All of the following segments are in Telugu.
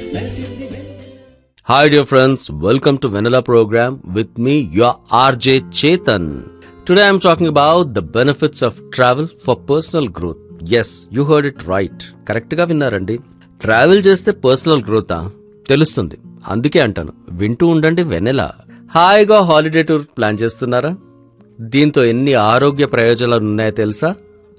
Hi, dear friends. Welcome to Vanilla program with me, your RJ Chetan. Today I'm talking about the benefits of travel for personal growth. Yes, you heard it right. Correct గా విన్నారండి ట్రావెల్ చేస్తే పర్సనల్ గ్రోతా తెలుస్తుంది అందుకే అంటాను వింటూ ఉండండి వెనెలా హాయిగా హాలిడే టూర్ ప్లాన్ చేస్తున్నారా దీంతో ఎన్ని ఆరోగ్య ప్రయోజనాలు ఉన్నాయో తెలుసా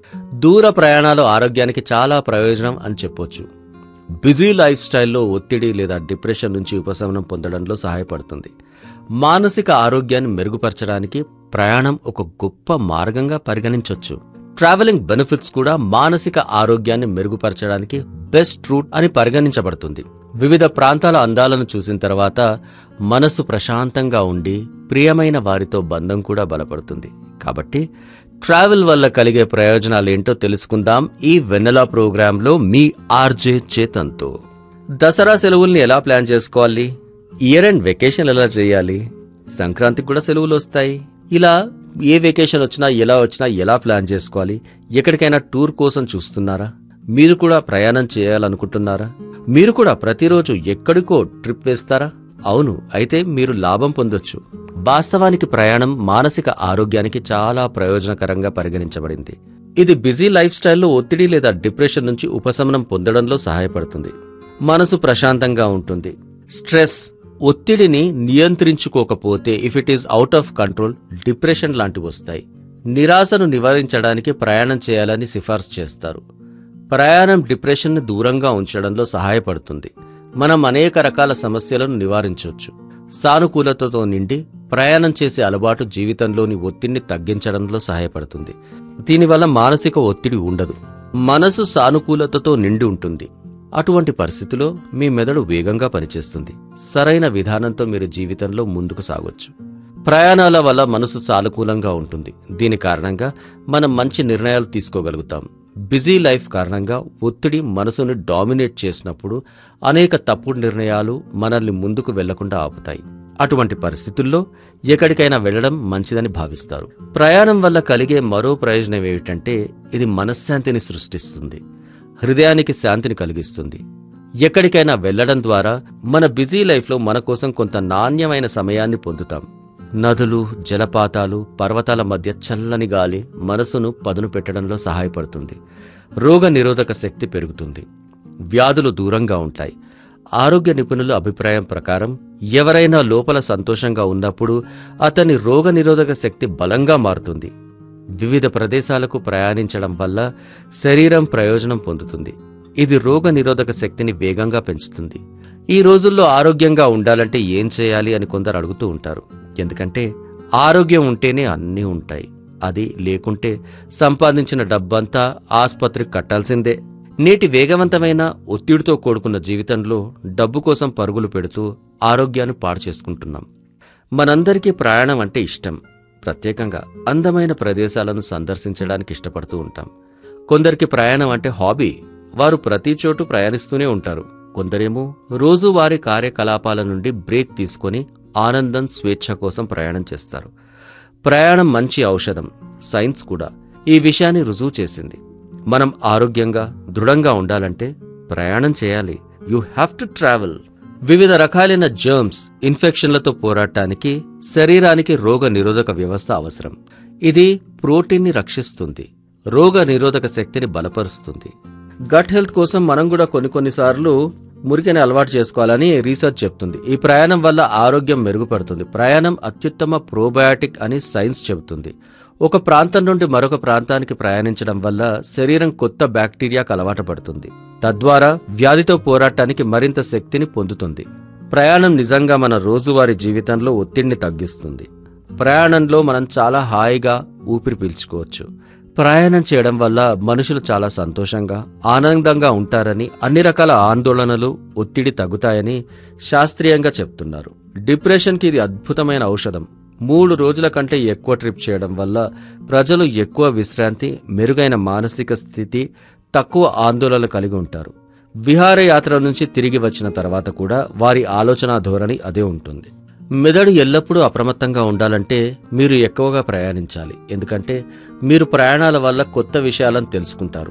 దూర ప్రయాణాలు ఆరోగ్యానికి చాలా ప్రయోజనం అని చెప్పొచ్చు బిజీ లైఫ్ స్టైల్లో ఒత్తిడి లేదా డిప్రెషన్ నుంచి ఉపశమనం పొందడంలో సహాయపడుతుంది మానసిక ఆరోగ్యాన్ని మెరుగుపరచడానికి ప్రయాణం ఒక గొప్ప మార్గంగా పరిగణించవచ్చు ట్రావెలింగ్ బెనిఫిట్స్ కూడా మానసిక ఆరోగ్యాన్ని మెరుగుపరచడానికి బెస్ట్ రూట్ అని పరిగణించబడుతుంది వివిధ ప్రాంతాల అందాలను చూసిన తర్వాత మనసు ప్రశాంతంగా ఉండి ప్రియమైన వారితో బంధం కూడా బలపడుతుంది కాబట్టి ట్రావెల్ వల్ల కలిగే ప్రయోజనాలేంటో తెలుసుకుందాం ఈ వెన్నెలా ప్రోగ్రాంలో మీ ఆర్జే చేతన్తో దసరా సెలవుల్ని ఎలా ప్లాన్ చేసుకోవాలి ఇయర్ అండ్ వెకేషన్ ఎలా చేయాలి సంక్రాంతికి కూడా సెలవులు వస్తాయి ఇలా ఏ వెకేషన్ వచ్చినా ఎలా వచ్చినా ఎలా ప్లాన్ చేసుకోవాలి ఎక్కడికైనా టూర్ కోసం చూస్తున్నారా మీరు కూడా ప్రయాణం చేయాలనుకుంటున్నారా మీరు కూడా ప్రతిరోజు ఎక్కడికో ట్రిప్ వేస్తారా అవును అయితే మీరు లాభం పొందొచ్చు వాస్తవానికి ప్రయాణం మానసిక ఆరోగ్యానికి చాలా ప్రయోజనకరంగా పరిగణించబడింది ఇది బిజీ లైఫ్ స్టైల్లో ఒత్తిడి లేదా డిప్రెషన్ నుంచి ఉపశమనం పొందడంలో సహాయపడుతుంది మనసు ప్రశాంతంగా ఉంటుంది స్ట్రెస్ ఒత్తిడిని నియంత్రించుకోకపోతే if it is out of control depression లాంటివి వస్తాయి నిరాశను నివారించడానికి ప్రయాణం చేయాలని సిఫార్సు చేస్తారు ప్రయాణం డిప్రెషన్ని దూరంగా ఉంచడంలో సహాయపడుతుంది మనం అనేక రకాల సమస్యలను నివారించవచ్చు సానుకూలతతో నిండి ప్రయాణం చేసే అలవాటు జీవితంలోని ఒత్తిడిని తగ్గించడంలో సహాయపడుతుంది దీనివల్ల మానసిక ఒత్తిడి ఉండదు మనసు సానుకూలతతో నిండి ఉంటుంది అటువంటి పరిస్థితిలో మీ మెదడు వేగంగా పనిచేస్తుంది సరైన విధానంతో మీరు జీవితంలో ముందుకు సాగొచ్చు ప్రయాణాల వల్ల మనసు సానుకూలంగా ఉంటుంది దీని కారణంగా మనం మంచి నిర్ణయాలు తీసుకోగలుగుతాం బిజీ లైఫ్ కారణంగా ఒత్తిడి మనసుని డామినేట్ చేసినప్పుడు అనేక తప్పుడు నిర్ణయాలు మనల్ని ముందుకు వెళ్లకుండా ఆపుతాయి అటువంటి పరిస్థితుల్లో ఎక్కడికైనా వెళ్లడం మంచిదని భావిస్తారు ప్రయాణం వల్ల కలిగే మరో ప్రయోజనం ఏమిటంటే ఇది మనశ్శాంతిని సృష్టిస్తుంది హృదయానికి శాంతిని కలిగిస్తుంది ఎక్కడికైనా వెళ్లడం ద్వారా మన బిజీ లైఫ్లో మన కోసం కొంత నాణ్యమైన సమయాన్ని పొందుతాం నదులు జలపాతాలు పర్వతాల మధ్య చల్లని గాలి మనసును పదును పెట్టడంలో సహాయపడుతుంది రోగ నిరోధక శక్తి పెరుగుతుంది వ్యాధులు దూరంగా ఉంటాయి ఆరోగ్య నిపుణుల అభిప్రాయం ప్రకారం ఎవరైనా లోపల సంతోషంగా ఉన్నప్పుడు అతని రోగ నిరోధక శక్తి బలంగా మారుతుంది వివిధ ప్రదేశాలకు ప్రయాణించడం వల్ల శరీరం ప్రయోజనం పొందుతుంది ఇది రోగ నిరోధక శక్తిని వేగంగా పెంచుతుంది ఈ రోజుల్లో ఆరోగ్యంగా ఉండాలంటే ఏం చేయాలి అని కొందరు అడుగుతూ ఉంటారు ఎందుకంటే ఆరోగ్యం ఉంటేనే అన్నీ ఉంటాయి అది లేకుంటే సంపాదించిన డబ్బంతా ఆస్పత్రికి కట్టాల్సిందే నేటి వేగవంతమైన ఒత్తిడితో కూడుకున్న జీవితంలో డబ్బు కోసం పరుగులు పెడుతూ ఆరోగ్యాన్ని పాడు చేసుకుంటున్నాం మనందరికీ ప్రయాణం అంటే ఇష్టం ప్రత్యేకంగా అందమైన ప్రదేశాలను సందర్శించడానికి ఇష్టపడుతూ ఉంటాం కొందరికి ప్రయాణం అంటే హాబీ వారు ప్రతి చోటు ప్రయాణిస్తూనే ఉంటారు కొందరేమో రోజువారీ కార్యకలాపాల నుండి బ్రేక్ తీసుకొని ఆనందం స్వేచ్ఛ కోసం ప్రయాణం చేస్తారు ప్రయాణం మంచి ఔషధం సైన్స్ కూడా ఈ విషయాన్ని రుజువు చేసింది మనం ఆరోగ్యంగా దృఢంగా ఉండాలంటే ప్రయాణం చేయాలి యు హ్యావ్ టు ట్రావెల్ వివిధ రకాలైన జర్మ్స్ ఇన్ఫెక్షన్లతో పోరాటానికి శరీరానికి రోగ నిరోధక వ్యవస్థ అవసరం ఇది ప్రోటీన్ని రక్షిస్తుంది రోగ నిరోధక శక్తిని బలపరుస్తుంది గట్ హెల్త్ కోసం మనం కూడా కొన్ని కొన్నిసార్లు మురికిని అలవాటు చేసుకోవాలని రీసెర్చ్ చెప్తుంది ఈ ప్రయాణం వల్ల ఆరోగ్యం మెరుగుపడుతుంది ప్రయాణం అత్యుత్తమ ప్రోబయాటిక్ అని సైన్స్ చెబుతుంది ఒక ప్రాంతం నుండి మరొక ప్రాంతానికి ప్రయాణించడం వల్ల శరీరం కొత్త బ్యాక్టీరియాకు అలవాటు పడుతుంది తద్వారా వ్యాధితో పోరాటానికి మరింత శక్తిని పొందుతుంది ప్రయాణం నిజంగా మన రోజువారీ జీవితంలో ఒత్తిడిని తగ్గిస్తుంది ప్రయాణంలో మనం చాలా హాయిగా ఊపిరి పీల్చుకోవచ్చు ప్రయాణం చేయడం వల్ల మనుషులు చాలా సంతోషంగా ఆనందంగా ఉంటారని అన్ని రకాల ఆందోళనలు ఒత్తిడి తగ్గుతాయని శాస్త్రీయంగా చెప్తున్నారు డిప్రెషన్కి ఇది అద్భుతమైన ఔషధం మూడు రోజుల కంటే ఎక్కువ ట్రిప్ చేయడం వల్ల ప్రజలు ఎక్కువ విశ్రాంతి మెరుగైన మానసిక స్థితి తక్కువ ఆందోళన కలిగి ఉంటారు విహారయాత్ర నుంచి తిరిగి వచ్చిన తర్వాత కూడా వారి ఆలోచన ధోరణి అదే ఉంటుంది మెదడు ఎల్లప్పుడూ అప్రమత్తంగా ఉండాలంటే మీరు ఎక్కువగా ప్రయాణించాలి ఎందుకంటే మీరు ప్రయాణాల వల్ల కొత్త విషయాలను తెలుసుకుంటారు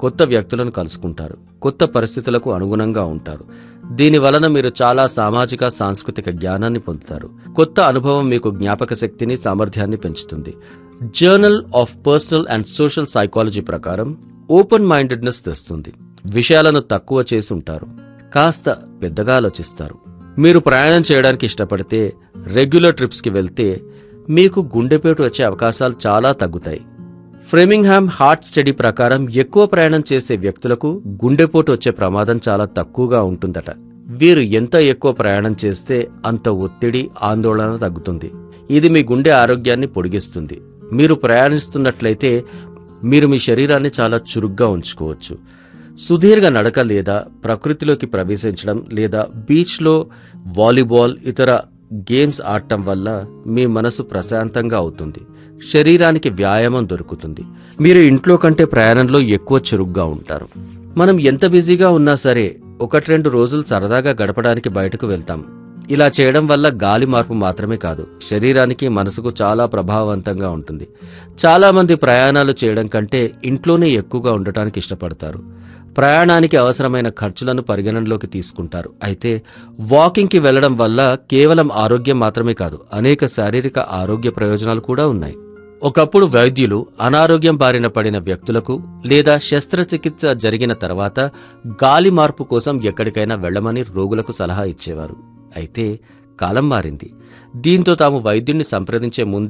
కొత్త వ్యక్తులను కలుసుకుంటారు కొత్త పరిస్థితులకు అనుగుణంగా ఉంటారు దీని వలన మీరు చాలా సామాజిక సాంస్కృతిక జ్ఞానాన్ని పొందుతారు కొత్త అనుభవం మీకు జ్ఞాపక శక్తిని సామర్థ్యాన్ని పెంచుతుంది journal of personal and social psychology ప్రకారం ఓపెన్ మైండెడ్నెస్ తెస్తుంది విషయాలను తక్కువ చేసి ఉంటారు కాస్త పెద్దగా ఆలోచిస్తారు మీరు ప్రయాణం చేయడానికి ఇష్టపడితే రెగ్యులర్ ట్రిప్స్కి వెళ్తే మీకు గుండెపేటు వచ్చే అవకాశాలు చాలా తగ్గుతాయి ఫ్రెమింగ్హామ్ హార్ట్ స్టడీ ప్రకారం ఎక్కువ ప్రయాణం చేసే వ్యక్తులకు గుండెపోటు వచ్చే ప్రమాదం చాలా తక్కువగా ఉంటుందట వీరు ఎంత ఎక్కువ ప్రయాణం చేస్తే అంత ఒత్తిడి ఆందోళన తగ్గుతుంది ఇది మీ గుండె ఆరోగ్యాన్ని పొడిగిస్తుంది మీరు ప్రయాణిస్తున్నట్లయితే మీరు మీ శరీరాన్ని చాలా చురుగ్గా ఉంచుకోవచ్చు సుదీర్ఘ నడక లేదా ప్రకృతిలోకి ప్రవేశించడం లేదా బీచ్లో వాలీబాల్ ఇతర గేమ్స్ ఆడటం వల్ల మీ మనసు ప్రశాంతంగా అవుతుంది శరీరానికి వ్యాయామం దొరుకుతుంది మీరు ఇంట్లో కంటే ప్రయాణంలో ఎక్కువ చురుగ్గా ఉంటారు మనం ఎంత బిజీగా ఉన్నా సరే ఒకటి రెండు రోజులు సరదాగా గడపడానికి బయటకు వెళ్తాం ఇలా చేయడం వల్ల గాలి మార్పు మాత్రమే కాదు శరీరానికి మనసుకు చాలా ప్రభావవంతంగా ఉంటుంది చాలా మంది ప్రయాణాలు చేయడం కంటే ఇంట్లోనే ఎక్కువగా ఉండటానికి ఇష్టపడతారు ప్రయాణానికి అవసరమైన ఖర్చులను పరిగణనలోకి తీసుకుంటారు అయితే వాకింగ్కి వెళ్లడం వల్ల కేవలం ఆరోగ్యం మాత్రమే కాదు అనేక శారీరక ఆరోగ్య ప్రయోజనాలు కూడా ఉన్నాయి ఒకప్పుడు వైద్యులు అనారోగ్యం బారిన పడిన వ్యక్తులకు లేదా శస్త్రచికిత్స జరిగిన తర్వాత గాలి మార్పు కోసం ఎక్కడికైనా వెళ్లమని రోగులకు సలహా ఇచ్చేవారు అయితే కాలం మారింది దీంతో తాము వైద్యుణ్ణి సంప్రదించే ముందే